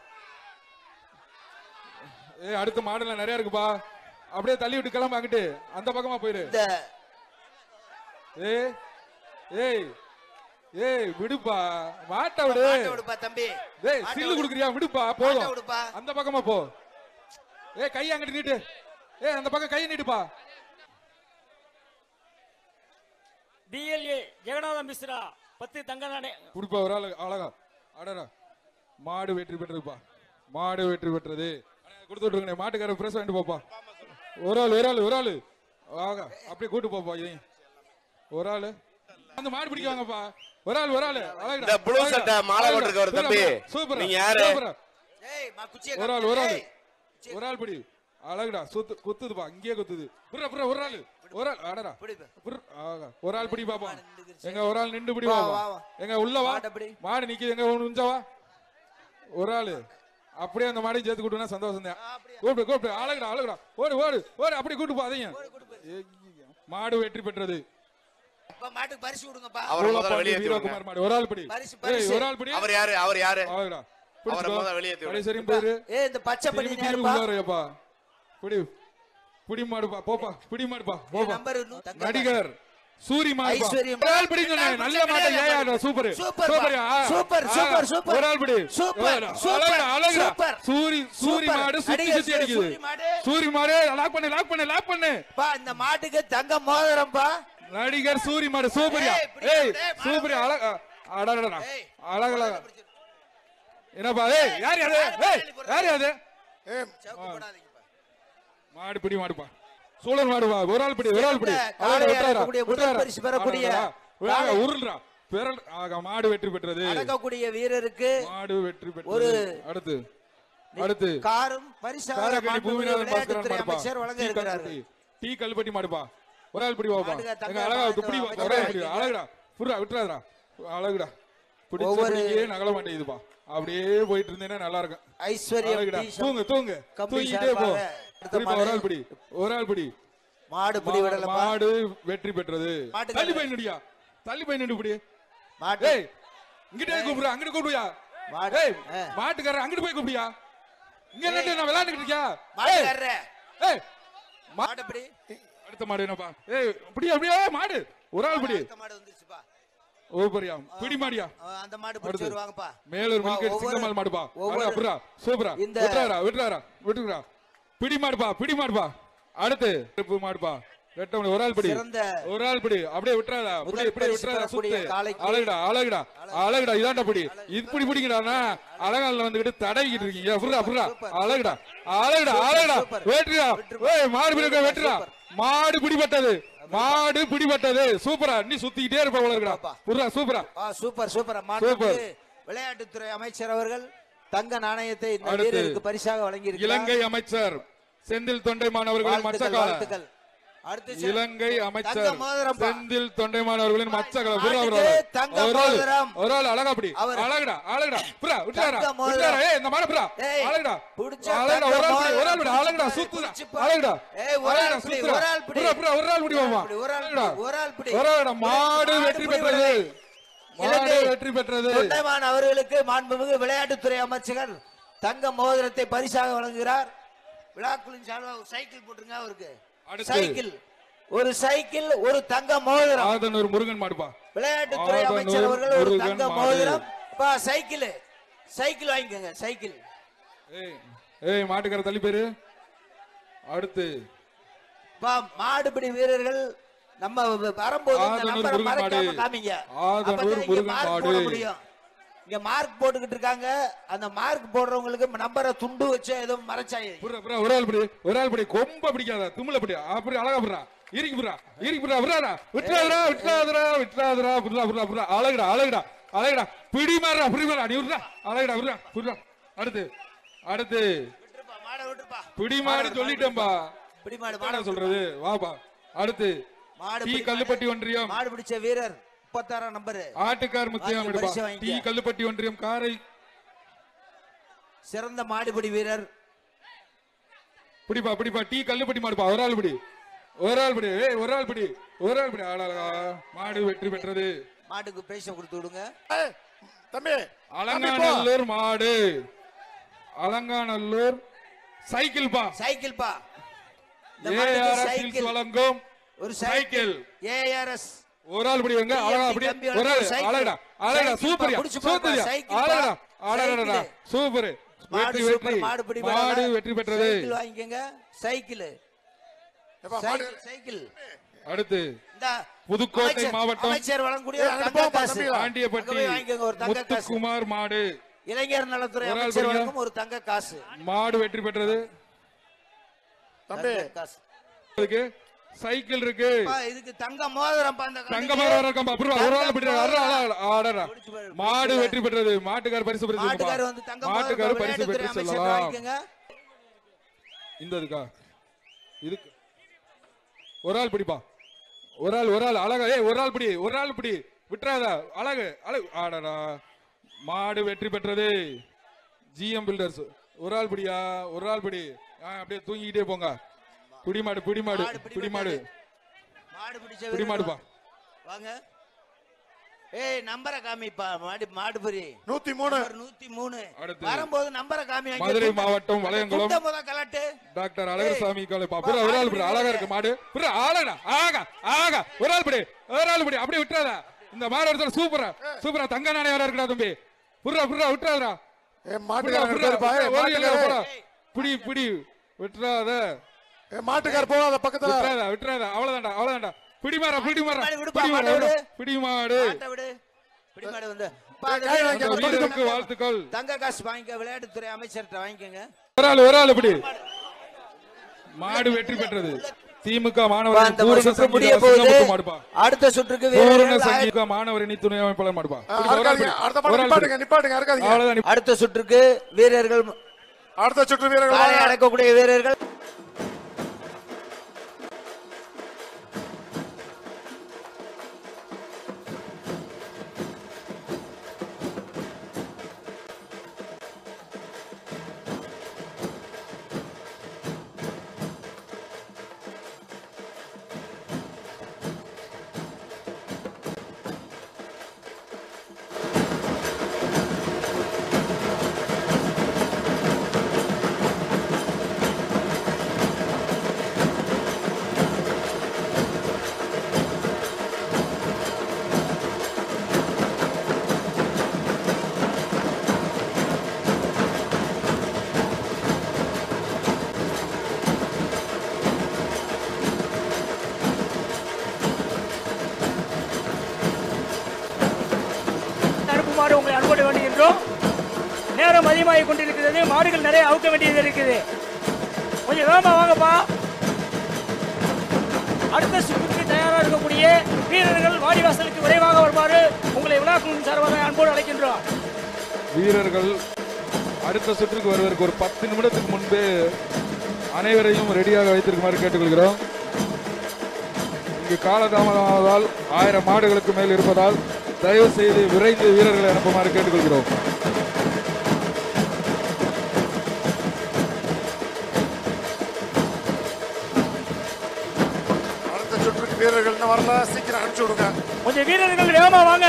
ஏய் அடுத்த மாடுல நிறைய இருக்குப்பா அப்படியே தள்ளி விட்டு கிளம்ப அங்கிட்டு அந்த பக்கமா போயிரு இந்த ஏய் ஏய் ஏய் விடுப்பா மாட்ட விடு மாட்டை விடுப்பா தம்பி ஏய் மாட்டை சில்லு விடு. குடுக்குறியா விடுப்பா மாட்டை போதும் விடுப்பா அந்த பக்கமா போ ஏய் கை அங்கிட்டு நீட்டு ஏய் அந்த பக்கம் கை நீட்டுப்பா பிஎல்ஏ ஜெகநாதன் மிஸ்ரா பத்து தங்க நாணய குடிப்பா ஒரு ஆளு அழகா அடடா மாடு வெற்றி பெற்றதுப்பா மாடு வெற்றி பெற்றது கொடுத்து விட்டுருங்க மாட்டுக்கார பிரஸ் வாங்கிட்டு போப்பா ஒரு ஆள் ஒரு ஆள் ஒரு ஆள் ஆகா அப்படியே கூட்டு போப்பா இதையும் ஒரு ஆளு அந்த மாடு பிடிக்குவாங்கப்பா ஒரு ஆள் ஒரு ஆளு அழகுடா, இந்த blue அழகுடா, சட்டை மாலை அழகுடா, போட்டிருக்கவர் தம்பி. சூப்பரா, நீங்க யாரு? சூப்பரா. ஏய் மா குச்சியை ஒரு ஆள் காட்டு. ஒரு ஆள் ஏய், ஒரு ஆள் பிடி அழகுடா சுத்து குத்துதுப்பா இங்கேயே குத்துது புர்ரா புர்ரா ஒரு ஆள் ஒரு ஆள் அடடா பிடிப்பா. புர், ஆகா. ஒரு ஆள் பிடி பாப்பா நின்னுக்கிருச்சு. எங்க ஒரு ஆள் நின்று பிடி வா, பாப்பா வா, வா. எங்க உள்ள வா மாட்டை பிடி. மாடு நிக்குது எங்க உஞ்சா வா ஒரு ஆளு அப்படியே அந்த மாடையும் சேர்த்து கூட்டுனா சந்தோஷம் தான் கூப்பிடு கூப்பிடு அழகுடா அழகுடா ஓடு ஓடு ஓடு அப்படி கூட்டு போ அதையும் ஏய், மாடு வெற்றி பெற்றது அப்பா, மாட்டுக்கு பரிசு கொடுங்கப்பா அவரை முதல்ல சூளப்பாண்டி வெளியேத்தி விடுங்க. வீரகுமார் மாடு ஒரு ஆள் பிடி பரிசு, ஏய் பரிசு. ஒரு ஆள் பிடி அவர் யாரு அவர் யாரு அழகுடா அவரை பிடிச்சுக்கோ. முதல்ல வெளியேத்தி விடு. கடைசி வரையும் போயிரு ஏய் இந்த பச்சை திரும்பி பண்ணி திரும்பி யாருப்பா உள்ள வரையப்பா பிடி பிடி மாடுப்பா போப்பா பிடி மாடுப்பா போப்பா நம்பர் இன்னும் தங்க நடிகர் சூரி மாடுப்பா ஐஸ்வர்யம். ஒரு ஆள் பிடிங்க நல்ல மாட்டை ஏயா சூப்பர் சூப்பர் சூப்பர் பா. Super, super, super. ஒரு ஆள் பிடி சூப்பர், அழகுடா, சூப்பர், அழகுடா. சூப்பர். சூரி சூரி சூப்பர். மாடு சுத்தி நடிகர் சுத்தி அடிக்குது சூரி மாடு. சூரி மாடு லாக் பண்ணு லாக் பண்ணு லாக் பண்ணு பா இந்த மாட்டுக்கு தங்க மோதிரம்ப்பா நடிகர் சூரி மாடு சூப்பரியா ஏய், இப்படி ஏய் ஏய், மாடு சூப்பரியா அழகா அடடடா ஏய், அழகழகா என்னப்பா ஏய் யார் யாரு ஏய் யார் யாரு ஏய், சவுக்கு போடாதீங்கப்பா. மாடு பிடி மாடுப்பா சூழல் மாடுப்பா ஒரு ஆள் பிடி ஒரு ஆள் பிடி சிறந்த அழகா, காளையா விட்டுறாரா, இருக்கக்கூடிய முதல் விட்டுறாரா. பரிசு பெறக்கூடிய அடடா, விழாங்க, காளை. உருள்றா பிறல் ஆக மாடு வெற்றி பெற்றது அடக்கக்கூடிய வீரருக்கு மாடு வெற்றி பெற்றது ஒரு அடுத்து அடுத்து காரும் பரிசாக காரக்கடி மாண்புமிகு பூமிநாதன் பாஸ்கரன் விளையாட்டுத்துறை மாடுப்பா அமைச்சர் வழங்க டீ இருக்கிறார்கள் கல்பட்டி டீ கல்பட்டி மாடுப்பா ஒரு ஆள் பிடி வாப்பா மாடுக தங்க எங்க அழகா மாடு பிடி வா, அமைச்சர் ஒரே ஆள் பிடி வாங்கிக்கங்க. அழகுடா புடுறா விட்டுறாதடா அழகுடா பிடிச்ச ஒவ்வொரு- பிடிக்கே நகல மாட்டேங்குதுப்பா அப்படியே போயிட்டு இருந்தேன்னா நல்லா இருக்கும் ஐஸ்வர்யம் அழகுடா டி. சம்- தூங்கு தூங்கு கம்பி தூங்கிட்டே போ சார்பாக அடுத்த புடிப்பா ஒரு மாடு. ஆள் பிடி ஒரு ஆள் பிடி மாடு பிடி மா- விடலப்பா மாடு வெற்றி பெற்றது மாட்டுக்காரர். தள்ளி போய் நிடியா தள்ளி போய் நின்று பிடி மாட்டு ஏய் இங்கிட்டே கூப்பிடுறா அங்கிட்டு கூப்பிடுயா மாடு- ஏய் ஆ. மாட்டுக்காரர் அங்கிட்டு போய் கூப்பிடியா இங்க நின்று நான் விளையாண்டுக்கிட்டு இருக்கியா ஏய் மாட்டுக்காரரே ஏய் மா- மாடு பிடி அடுத்த மாடு என்னப்பா ஏய் இப்படி அப்படியே மாடு ஒரு ஆள் பிடி அடுத்த மாடு வந்துருச்சுப்பா ஓ பரியா பிடி மாடியா அஹ் அந்த மாடு பிடிச்சு அடுத்து. வருவாங்கப்பா மேலூர் வா, மில்கேட் ஒவ்வொரு- சிங்கமால் மாடுப்பா ஒவ்வொரு- அடா புறா சூப்பரா இந்த- விட்டுறாரா விட்டுறாரா விட்டுறா பிடி மாடுப்பா பிடி மாடுப்பா அடுத்து கருப்பு மாடுப்பா ரெட்ட மணி ஒரு ஆள் பிடி சிறந்த ஒரு ஆள் பிடி அப்படியே விட்டுறாதா முதல் அப்படியே இப்படியே பரிசு விட்டுறாதா பெறக்கூடிய சுத்து காளைக்கு- அழகுடா அழகுடா அழகுடா இதாண்டா பிடி இப்படி பிடிங்கடாண்ணா அழகால வந்துகிட்டு தடவிக்கிட்டு இருக்கீங்க புறா புறா அழகுடா அழகுடா அழகுடா சூப்பர். வெட்டுடா ஏய் மாடு பிடி வெட்டுடா மாடு பிடிபட்டது மாடு பிடிபட்டது சூப்பரா நீ சுத்திக்கிட்டே இருப்ப போல இருக்கடா புறா சூப்பரா ஆ சூப்பர் சூப்பர் சூப்பர். மாண்புமிகு விளையாட்டுத்துறை அமைச்சர் அவர்கள் தங்க நாணயத்தை இந்த அடுத்து. வீரருக்கு பரிசாக வழங்கி இலங்கை அமைச்சர் செந்தில் தொண்டைமான் அவர்களின் மச்சக்கால வாழ்த்துக்கள் அடுத்து செ- இலங்கை அமைச்சர் தங்க மோதிரம்ப்பா. செந்தில் தொண்டைமான் அவர்களின் மச்சக்கால புறா மாட்டுக்கு புறா தங்க ஒரு ஆள் மோதிரம். ஒரு ஆள் அழகா அப்படி அவர். அழகுடா அழகுடா புறா விட்டுறாரா தங்க மோதிரம். விட்டுறாரா ஏய் இந்த மாட புறா ஏய், அழகுடா புடிச்ச அழகுடா தங்க ஒரு ஆள் பிடி, மோதிரம் ஒரு ஆள் பிடி அழகுடா புடிச்சு சுத்துடா புடிச்சு பாரு. அழகுடா ஏய், ஒரு ஆள் அழகுடா பிடி, சுத்துடா ஒரு ஆள் பிடி. புறா புறா ஒரு ஆள் பிடி மாமா பிடி, ஒரு ஆள் அழகுடா பிடி, ஒரு ஆள் பிடி. ஒரு ஆளுடா மாடு மாடு வெற்றி பிடி பெற்றது விடலை. மாடு இலங்கை வெற்றி பெற்றது தொண்டைமான் அவர்களுக்கு மாண்புமிகு விளையாட்டுத்துறை அமைச்சர் தங்க மோதிரத்தை பரிசாக வழங்குகிறார் விழாக்குழுவின் சார்பாக ஒரு சைக்கிள் போட்டுருங்க அவருக்கு அடுத்து. சைக்கிள் ஒரு சைக்கிள் ஒரு தங்க மோதிரம் ஆதனூர் முருகன் மாடுப்பா விளையாட்டுத்துறை ஆதனூர் அமைச்சர் அவர்கள் ஒரு முருகன் தங்க மாடு. மோதிரம் பா சைக்கிள் சைக்கிள் வாங்கிக்கோங்க சைக்கிள் ஏய் ஏய் மாட்டுக்கார தள்ளி பேரு அடுத்து பா மாடுபிடி வீரர்கள் நம்ம வரும்போது இந்த ஆதனூர் நம்பரை முருகன் மறக்காம மாடு. காமிங்க ஆதனூர் அப்பதான் இங்க முருகன் மார்க் மாடு. போட முடியும் இங்க மார்க் போட்டுக்கிட்டு இருக்காங்க அந்த மார்க் போடுறவங்களுக்கு நம்பரை துண்டு வச்சு ஏதோ மறைச்சாய் புறா புறா ஒரு ஆள் பிடி ஒரு ஆள் பிடி கொம்ப பிடிக்காத தும்முல பிடி அப்படி அழகா புறா இருக்கு புறா இருக்கு புறா விடுறாரா விட்டுறாதரா விட்டுறாதரா விட்டுறாதரா புறா புறா புறா அழகுடா அழகுடா அழகுடா பிடி மாறா பிடி மாறா நீ விடுறா அழகுடா விடுறா விடுறா அடுத்து அடுத்து விட்டுருப்பா மாடை விட்டுருப்பா பிடி மாடு சொல்லிட்டேன்பா பிடி மாடு என்ன மாடு சொல்றது வாப்பா அடுத்து மாடு டீ பிடி கல்லுப்பட்டி மாடு. ஒன்றியம் மாடு பிடிச்ச வீரர் முப்பத்தாறாம் நம்பரு ஆட்டுக்கார் முத்தியம் வாங்கி எடுப்பா பரிசு வாங்கிக்க. டீ கல்லுப்பட்டி ஒன்றியம் காரை சிறந்த மாடுபிடி வீரர் பிடிப்பா பிடிப்பா டீ கல்லுப்பட்டி மாடுப்பா ஒரு ஆள் பிடி ஒரு ஆள் பிடி ஏய் ஒரு ஆள் பிடி ஒரு ஆள் பிடி ஆளாளா மாடு வெற்றி பெற்றது மாட்டுக்கு பேச கொடுத்து விடுங்க ஏய், தம்பி அலங்காநல்லூர் மாடு அலங்காநல்லூர் சைக்கிள் பா சைக்கிள் பா இந்த மாட்டுக்கு ஏஆர்எஸ் சைக்கிள் வழங்கும் ஒரு சைக்கிள் ஏஆர்எஸ் ஒரு ஆள் பிடி எங்க அழகா அப்படி தம்பி ஒரு ஆள் சைக்கிள். அழகா அழகா சைக்கிள் சூப்பரியா பா, புடிச்சு பாருப்பா, சூப்பரியா சைக்கிள் பா. அழகா அழகா சைக்கிள். சூப்பர் மாடு வெற்றி வெற்றி சூப்பர் மாடு பிடி மாடு வெற்றி பெற்றது சைக்கிள் வாங்கிக்கங்க சைக்கிள் எப்பா, மாடு சைக்கிள் சைக்கிள் அடுத்து இந்த புதுக்கோட்டை அமைச்சர்- மாவட்டம் அமைச்சர் வழங்கக்கூடிய ஒரு ஏய், தங்க போப்பா, காசு தம்பி. பாண்டியப்பட்டி அங்க போய் வாங்கிக்கோங்க ஒரு தங்க காசு முத்துக்குமார் மாடு இளைஞர் நலத்துறை ஒரு ஆள் அமைச்சர் பிடிங்க. வழங்கும் ஒரு தங்க காசு மாடு வெற்றி பெற்றது தம்பி தங்க காசு அதுக்கு சைக்கிள் இருக்கு அப்பா, இதுக்கு தங்க மோதிரம் பா, அந்த தங்க கண்ணுக்கு. மரம் இருக்கம்பா அப்புறம் ஒரு ஆள் பிடி அடடா, அடடா, அடடா. பிடிச்சு பாரு, மாடு பிடிச்சு வெற்றி பெற்றது மாட்டுக்கார் பரிசு பெற்று மாட்டுக்காரு வந்து தங்க மாட்டுக்கார் மோதிரம் பரிசு விளையாட்டுத்துறை பெற்று அமைச்சர் சொல்லலாம் வாங்கிக்கோங்க இந்த இதுக்கா இதுக்கு ஒரு ஆள் பிடிப்பா ஒரு ஆள் ஒரு ஆள் அழகா ஏய் ஒரு ஆள் பிடி ஒரு ஆள் பிடி விட்டுறாத அழகு அழகு ஆடடா மாடு வெற்றி பெற்றது ஜிஎம் பில்டர்ஸ் ஒரு ஆள் பிடியா ஒரு ஆள் பிடி ஆ, அப்படியே தூங்கிக்கிட்டே போங்க பிடி மாடு பிடி மாடு மாடு பிடி மாடு மாடு பிடிச்ச பிடி வீரர்கள் மாடுப்பா வாங்க ஏய் நம்பரை காமிப்பா மாடு மாடு பெரிய நூத்தி மூணு நூத்தி மூணு அடுத்து. வரும்போது நம்பரை காமி வாங்கி மதுரை துண்டை- மாவட்டம் வளையங்குளம். துண்டை முத கலட்டு டாக்டர் அழகர்சாமி காலைப்பா புற ஒரு ஆள் பிடி அழகா இருக்கு மாடு புற ஆளடா ஆகா ஆகா ஒரு ஆள் பிடி ஒரு ஆள் பிடி அப்படியே விட்டுறாத இந்த மாடு எடுத்து சூப்பரா சூப்பரா தங்க நாணயம் இருக்கடா தம்பி புறா புறா விட்டுறாதடா ஏ புறா, மாட்டுக்காரர் புறா, இருப்பாரு, புறா, ஒரு இல்ல, புறா. மாட்டுக்காரர். பிடி பிடி விட்டுறாத ஏ மாட்டுக்கார் போகாத பக்கத்துல விட்டுறாத விட்டுறாத அவ்வளவுதான்டா அவ்வளவுதான்டா பிடி மாறா பிடி மாறா மாடு விடுப்பா, பிடி மாட்டை மாடு விடு. பிடி மாடு மாட்டை விடு பிடி மாடு வந்து பா, அந்த கை வாங்கி அந்த அந்த வீரருக்கு வாழ்த்துக்கள் தங்க காசு வாங்கிக்க விளையாட்டுத்துறை அமைச்சர்கிட்ட வாங்கிக்கோங்க ஒரு ஆள் ஒரு ஆள் பிடி மாடு வெற்றி பெற்றது திமுக பா, மாணவர் அந்த பூரண சுற்று சங்கீத முடிய போகுது சிங்கமுத்து மாடுப்பா அடுத்த சுற்றுக்கு பூரண வீரர்கள் ஆய- சங்கீத மாணவர் இனி துணை அமைப்பாளர் மாடுப்பா ஆ, பிடி, ஒரு ஆள் அறுக்காதீங்க. பிடி. அடுத்த ஒரு மாடு ஆள் நிப்பாட்டுங்க பிடி. நிப்பாட்டுங்க அறுக்காதீங்க அவ்வளவுதான் நீ- அடுத்த சுற்றுக்கு வீரர்கள் அடுத்த சுற்று வீரர்கள் காலை வாங்க. அடக்கக்கூடிய வீரர்கள் அனுப்புமாறு உங்களை அனுப்பட வேண்டுகின்றோம் நேரம் அதிகமாகி கொண்டிருக்கிறது மாடுகள் நிறைய அவுக்க வேண்டியது இருக்குது கொஞ்சம் வேகமா வாங்கப்பா அடுத்த சுற்றுக்கு தயாராக இருக்கக்கூடிய வீரர்கள் வாடிவாசலுக்கு விரைவாக வருமாறு உங்களை விழாக்குழுவின் சார்பாக அன்போடு அழைக்கின்றோம் வீரர்கள் அடுத்த சுற்றுக்கு வருவதற்கு ஒரு பத்து நிமிடத்துக்கு முன்பே அனைவரையும் ரெடியாக வைத்திருக்குமாறு கேட்டுக்கொள்கிறோம் இங்கு காலதாமதமாவதால் ஆயிரம் மாடுகளுக்கு மேல் இருப்பதால் தயவு செய்து விரைந்து வீரர்களை அனுப்புமாறு கேட்டுக்கொள்கிறோம் அடுத்த சுற்றுக்கு வீரர்கள் இன்னும் வரல சீக்கிரம் அனுப்பிச்சு விடுங்க கொஞ்சம் வீரர்கள் வேகமா வாங்க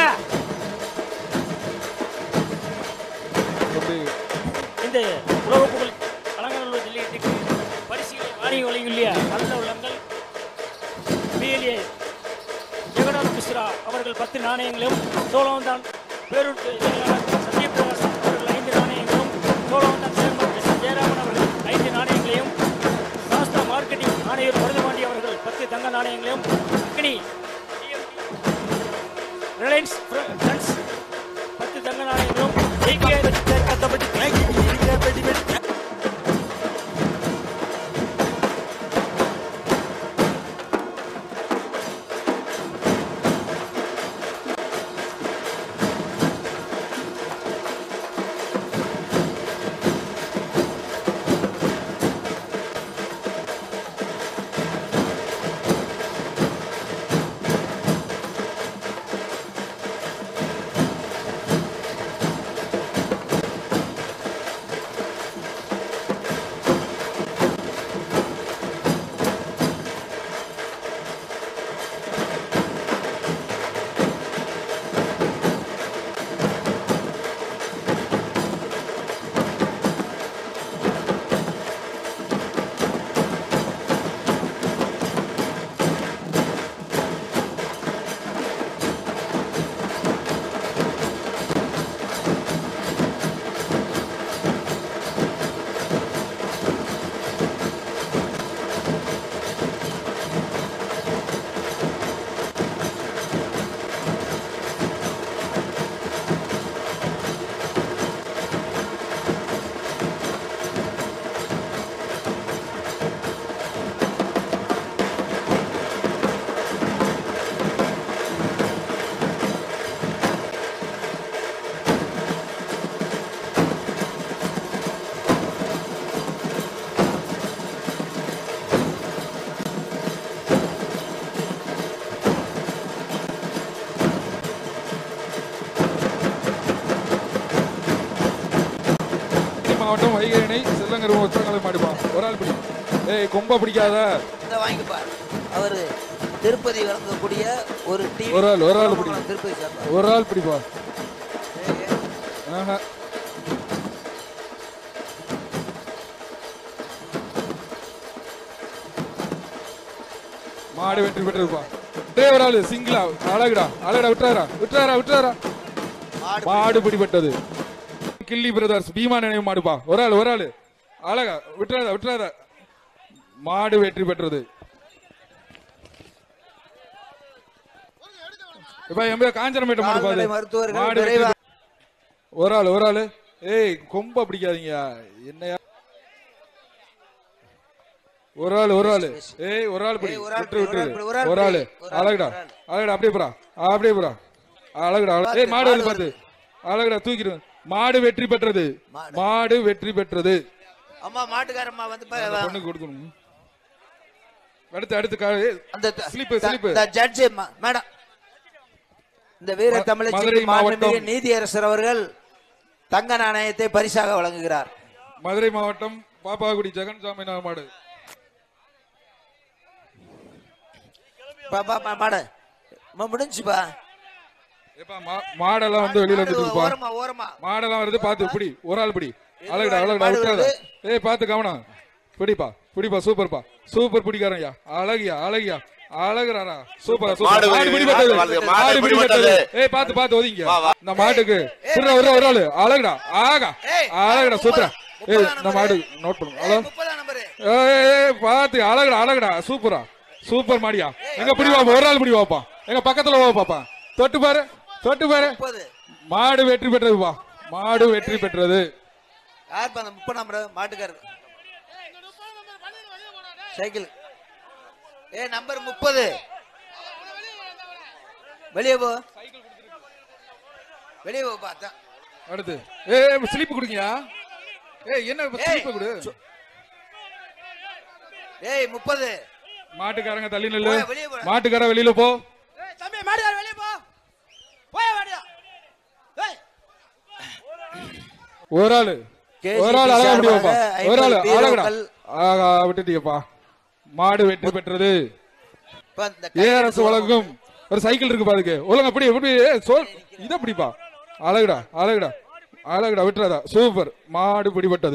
தம்பி, இந்த உலக புகழ் கலங்கநல்லூர் நிலையத்துக்கு பரிசுகளை வாங்கி வழங்கியுள்ள நல்ல உள்ளங்கள் பிஎல்ஏ ஜெகநாத் மிஸ்ரா அவர்கள் பத்து நாணயங்களும் சோழவந்தான் பேரூர் செயலாளர் சத்யபிரகாஷ் அவர்கள் ஐந்து நாணயங்களும் சோழவந்தான் சேர்மன் எஸ் ஜெயராமன் அவர்கள் ஐந்து நாணயங்களையும் சாஸ்தா மார்க்கெட்டிங் ஆணையர் மருதுபாண்டி அவர்கள் பத்து தங்க நாணயங்களையும் அக்னி ரிலையன்ஸ் ஃப்ரெண்ட்ஸ் பத்து தங்க நாணயங்களும் உருளங்கரு ஒத்தங்களை மாடுப்பா ஒரு ஆள் பிடி ஏய் கொம்ப பிடிக்காத இந்த வாங்கிப்பா அவரு திருப்பதி வழங்கக்கூடிய ஒரு டீம் ஒரு ஆள், ஒரு ஆள் பிடி. திருப்பதி சார் ஒரு ஆள் பிடிப்பா ஆஹா. மாடு வெற்றி பெற்றிருப்பா டே ஒரு ஆளு சிங்கிளா அழகுடா அழகுடா விட்டுறாரா விட்டுறாரா விட்டுறாரா மாடு பிடிபட்டது கில்லி பிரதர்ஸ் பீமா நினைவு மாடுப்பா ஒரு ஆள் ஒரு ஆளு அழகா விட்டுறாதா விட்டுறாதா மாடு வெற்றி பெற்றது இப்ப என் பேர் காஞ்சனமேட்ட மாடு கால்நடை பாரு மருத்துவர்கள் மாடு வெற்றி விரைவா- பெற்றது. ஒரு ஆள் ஒரு ஆளு ஏய் கொம்ப பிடிக்காதீங்க என்னையா ஒரு ஆள் ஒரு ஆளு ஏய் ஒரு ஆள் பிடி ஏய், ஒரு ஆள் விட்டு பிடி, விட்டு ஒரு ஆள் பிடி, ஒரு ஆளு ஒரு ஆள், அழகுடா ஒரு ஆள். அழகுடா அப்படியே போறா அப்படியே போறா அழகுடா அழகு. ஏய் மாடு வருது மாடு பார்த்து அழகுடா தூக்கிடு மாடு வெற்றி பெற்றது மாடு. மாடு வெற்றி பெற்றது அம்மா மாட்டுக்காரம்மா வந்து பா- அந்த பொண்ணுக்கு கொடுக்கணும் அடுத்து அடுத்து கா- ஏய், அந்த ஸ்லிப்பு, ஸ்லிப்பு. ஜட்ஜ் மேடம் இந்த வீர ம- தமிழச்சி மதுரை மாண்புமிகு மாவட்டம். நீதியரசர் அவர்கள் தங்க நாணயத்தை பரிசாக வழங்குகிறார் மதுரை மாவட்டம் பாப்பாக்குடி ஜெகன் சாமி மாடு பா- பா- பா- மாடு அம்மா, முடிஞ்சுப்பா ஏப்பா மா- மாடெல்லாம் வந்து வெளியில வந்துட்டு இருக்குப்பா ஓரமா ஓரமா மாடெல்லாம் வருது பாத்து பிடி ஒரு ஆள் பிடி அழகுடா மாடு அழகுடா விட்டுறாத வருது. ஏய் பாத்து கவனம் பிடிப்பா பிடிப்பா சூப்பர்ப்பா சூப்பர் பிடிக்காரய்யா அழகியா அழகியா அழகுறாரா சூப்பரா சூப்பர் மாடு மாடு பிடி பிடிபட்டது மாடு மாடு பிடிபட்டது பிடிபட்டது. ஏய் பாத்து பாத்து ஒதுங்க வா, வா. இந்த மாட்டுக்கு திருட ஒரு ஒரு ஆளு அழகுடா ஆகா ஏய், அழகுடா சூப்பரா முப்பதாம் ஏய் நம்பரு. இந்த மாடு நோட் பண்ணுங்க ஹலோ ஏய், முப்பதாம் நம்பரு ஏய், ஏய், பாத்து அழகுடா அழகுடா சூப்பரா சூப்பர் மாடியா எங்க பிடி வாப்பா ஒரு ஆள் பிடி வாப்பா எங்க பக்கத்துல வா பாப்பா தொட்டு பாரு தொட்டு பாரு முப்பது மாடு வெற்றி பெற்றதுப்பா மாடு வெற்றி பெற்றது யார் அந்த முப்பது நம்பர் மாட்டுக்காரர் சைக்கிள் ஏ நம்பர் முப்பது வெளியே போ வெளியே போ பார்த்தா அடுத்து ஏய் ஸ்லிப் கொடுங்கயா ஏய் என்ன ஏய். ஸ்லிப் கொடு ஏய் முப்பது மாட்டுக்காரங்க தள்ளி நில்லு போய் வெளிய போடா. மாட்டுக்கார வெளியில போ ஏய், தம்பி மாடியார் வெளியே போ போய் மாடியா ஏய் ஒரு ஆளு KCB ஒரு ஆள் அழகா அப்படி வைப்பா சார்பாக ஒரு ஆளு ஐம்பது அழகடா வீரர்கள். ஆகா விட்டுட்டியப்பா மாடு வெற்றி பெற்றது இப்ப இந்த ஏஆர்எஸ் வழங்கும் ஒரு சைக்கிள் இருக்கு பாதுக்கு ஒழுங்க அப்படி எப்படி ஏய், சொல் இத பிடிப்பா அழகுடா அழகுடா அழகுடா விட்டுறாதா சூப்பர் மாடு பிடிபட்டது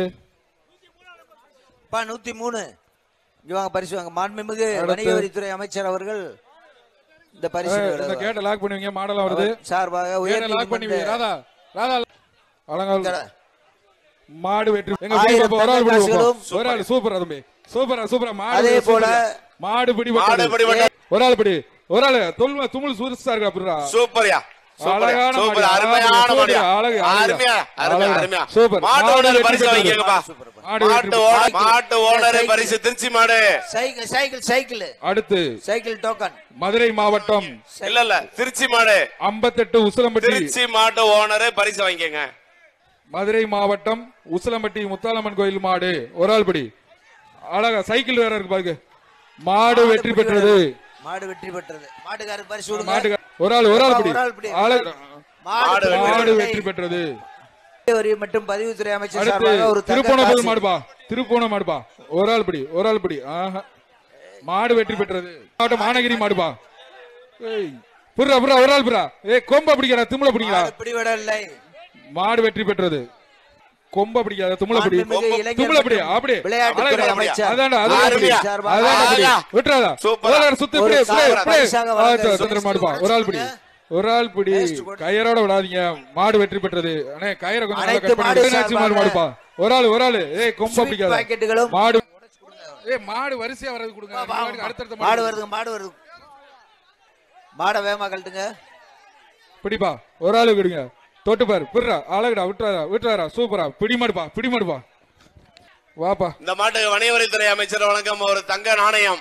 பா நூத்தி மூணு இங்க வாங்க பரிசு வாங்க மாண்புமிகு அடுத்து. வணிக வரித்துறை அமைச்சர் அவர்கள் இந்த பரிசு ஏய், இந்த கேட்டை லாக் பண்ணுவீங்க மாடெல்லாம் வருது சார்பாக கேட்டை லாக் பண்ணுவீங்க உயர் ராதா ராதா அலங்கால் கடை. மாடு வெற்றி எங்க ஆயிரம் வீட்டுக்கு ஒரு ஆள் பிடி வைப்போம். தங்கக்காசுகளும் ஒரு ஆள் சூப்பரா தம்பி சூப்பரா சூப்பரா மாடு அதே வெற்றி போல சூப்பரா. மாடு பிடி மாடு பிடிபட்டது. ஒரு ஆள் பிடி ஒரு ஆள் தொல்ம துமுல் சுருசா இருக்கா அப்படிடா சூப்பர்யா சூப்பர் அழகான சூப்பர் மாடு. அருமையான சூப்பர், மாடியா அழகு, அழகு. அருமையா அருமையா அழகு. அருமையா சூப்பர். மாட்டு மாடு ஓனர் வெற்றி பரிசு பெற்றது. வாங்கிக்கங்கப்பா மாடு வெற்றி மாட்டு பெற்றது. ஓனர் மாட்டு ஓனர் சைக்கிள். பரிசு திருச்சி மாடு சைக்கிள் சைக்கிள் சைக்கிள் அடுத்து சைக்கிள் டோக்கன் மதுரை மாவட்டம் இல்ல இல்ல திருச்சி மாடு ஐம்பத்தெட்டு உசிலம்பட்டி திருச்சி மாட்டு ஓனர் பரிசு வாங்கிக்கங்க மதுரை மாவட்டம் உசிலம்பட்டி முத்தாலம்மன் கோயில் மாடு ஒரு ஆள் படி அழகா சைக்கிள் வேற இருக்கு பாருங்க மாடு வெற்றி பெற்றது மாடு வெற்றி பெற்றது மாட்டுக்காரர் பரிசு கொடுங்க. மாட்டுக்கு ஒரு ஆள் ஒரு ஆள் படி ஒரு ஆள் பிடி. அழகு மாடு மாடு வெற்றி வெற்றி பெற்றது வரி மற்றும் பதிவுத்துறை அமைச்சர் அடுத்து சார்பாக ஒரு தங்க திருப்போணப்பல் காசு. மாடுபா திருப்போணம் மாடுபா ஒரு ஆள் படி ஒரு ஆள் படி ஆஹா மாடு வெற்றி பெற்றது மாவட்டம் மானகிரி மாடுபா ஏய் புர்ரா புர்ரா ஒரு ஆள் புர்ரா ஏய் கொம்ப பிடிக்கிறா திமுல பிடிக்கிறா மாடு பிடிவிடவில்லை மாடு வெற்றி பெற்றது கொம்ப பிடிக்காத துமுல பிடி மாண்புமிகு இளைஞர் துமுல பிடி மற்றும் அப்படி விளையாட்டுத்துறை அழகா. அமைச்சர் அதான்டா அதான்டா பிடி அருமையா. அதான்டா பிடி அழகா. விட்டுறாதா சூப்பரா. ஒரு ஆள் சுத்தி ஒரு இப்படி இப்படி சாவர இப்படி பரிசாக வழங்க ஆ, சந்திர மாடுபா ஒரு ஆள் பிடி ஒரு ஆள் பிடி Waste கொடு. கயிறோட விடாதீங்க மாடு வெற்றி பெற்றது அண்ணே கயிறை கொஞ்சம் நல்லா அனைத்து கட் பண்ணி மாடு மீனாட்சி மாடு சார்பாக மாடுப்பா ஒரு ஆள் ஒரு ஆள் ஏய் கொம்ப Sweet பிடிக்காத பாக்கெட்டுகளும் மாடு ஏய் மாடு வரிசையா வர்றது கொடுங்க வா, நீங்க வா, பாட்டுக்கு அடுத்தடுத்த மாடு வருதுங்க மாடு வருது மாடை வேகமா கழட்டுங்க பிடிப்பா ஒரு ஆளு விடுங்க தொட்டு பாரு பிடுறா அழகுடா விட்டுறாரா விட்டுறாரா சூப்பரா பிடி மாடுப்பா பிடி மாடுப்பா வாப்பா இந்த மாட்டுக்கு வணிகவரித்துறை அமைச்சர் வழங்கும் ஒரு தங்க நாணயம்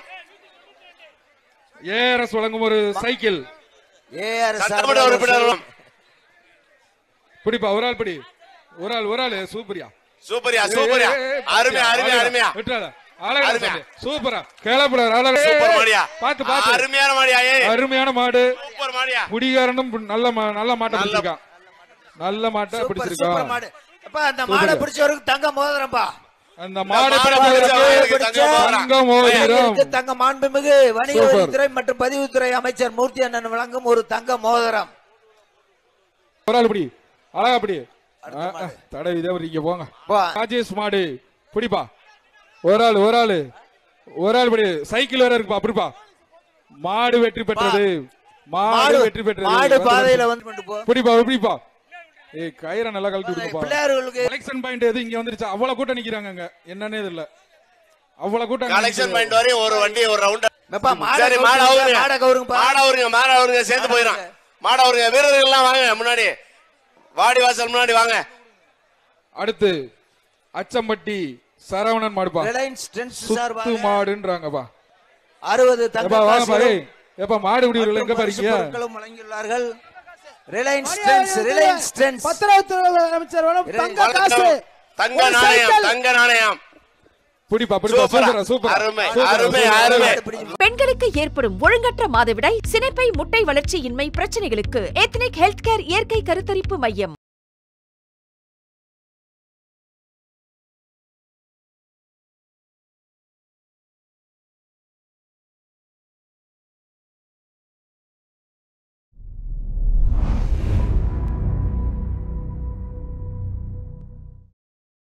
ஏஆர்எஸ் வழங்கும் ஒரு சைக்கிள் ஏஆர் சட்டமன்ற உறுப்பினர் பிடிப்பா ஒரு ஆள் பிடி ஒரு ஆள் ஒரு ஆள் சூப்பரியா சூப்பர்யா சூப்பர்யா ஏய், ஏய், ஏய், அருமையா அருமையா அழகா. அருமையா விட்டுறாத. அழகா அருமையா. தம்பி. சூப்பரா கேளப்படாரு அழகா. சூப்பர் ஏய், மாடியா பாத்து பாத்து அருமையான மாடியா ஏய் அருமையான மாடு சூப்பர் மாடியா குடிகாரனும் நல்ல மா- நல்ல மாட்டை நல்ல- பிடிச்சிருக்கான் நல்ல மாட்டை சூப்பர் சூப்பர் பிடிச்சிருக்கான் மாடு அப்பா அந்த மாடை பிடிச்சவருக்கு தங்க மோதிரம்பா அந்த மாடு மாடு பிடிப்பதற்கு பிடிச்ச தங்க மோதிரம். தங்க மோதிரம் வீரருக்கு தங்க மாண்புமிகு வணிக சூப்பர். வரித்துறை மற்றும் பதிவுத்துறை அமைச்சர் மூர்த்தி அண்ணன் வழங்கும் ஒரு தங்க மோதிரம் ஒரு ஆள் பிடி அழகா பிடி ஆ, ஆ, தடவி தேவரிக்க போங்க போ. ராஜேஷ் மாடு பிடிப்பா ஒரு ஆள் ஒரு ஆள் ஒரு ஆள் பிடி சைக்கிள் வேற இருக்குப்பா அப்படிப்பா மாடு வெற்றி பெற்றது மாடு மாடு வெற்றி பெற்றது மாடு வந்து பாதையில வந்து. வந்து கொண்டு போ பிடிப்பா பிடிப்பா ஏய் கயிறை நல்லா கழட்டி விட்டுப்பா பிள்ளையார்களுக்கு கலெக்ஷன் பாயிண்ட் எது இங்க வந்துருச்சு அவ்வளவு கூட்டம் நிக்கிறாங்க அங்க என்னன்னே தெரியல அவ்வளவு கூட்டம் அங்க கலெக்ஷன் நிக்குது. பாயிண்ட் வரையும் ஒரு வண்டி ஒரு ரவுண்ட் எப்பா, மாடை சரி கவுருங்க, மாட அவருங்க மாடை கவுருங்கப்பா. மாட அவருங்க மாட அவருங்க சேர்ந்து போயிடும் மாட அவருங்க வீரர்கள் எல்லாம் வாங்க முன்னாடி வாடி வாசல் முன்னாடி வாங்க அடுத்து அச்சம்பட்டி சரவணன் மாடுப்பா ரிலையன்ஸ் ட்ரெண்ட்ஸ் சுத்து சார்பாக மாடுன்றாங்கப்பா அறுபது தங்க எப்பா வாங்கப்பா காசுகளும் ஏய் எப்பா மாடு விடுவீர்கள் மற்றும் எங்க பரிசு பாருங்க பொருட்களும் வழங்கியுள்ளார்கள் ரிலையன்ஸ் ட்ரெண்ட்ஸ் ரிலையன்ஸ் ட்ரெண்ட்ஸ் பத்திரத்துறை அமைச்சர் வழங்கும் தங்க காசு தங்க ஒரு நாணயம் சைக்கிள். தங்க நாணயம் பிடிப்பா பிடிப்பா சூப்பரா. சூப்பரா சூப்பரா அருமை, சூப்பரா, அருமை, சூப்பரா. அருமை. பெண்களுக்கு ஏற்படும் ஒழுங்கற்ற மாதவிடாய் சினைப்பை முட்டை வளர்ச்சியின்மை பிரச்சனைகளுக்கு எத்னிக் ஹெல்த் கேர் இயற்கை கருத்தரிப்பு மையம்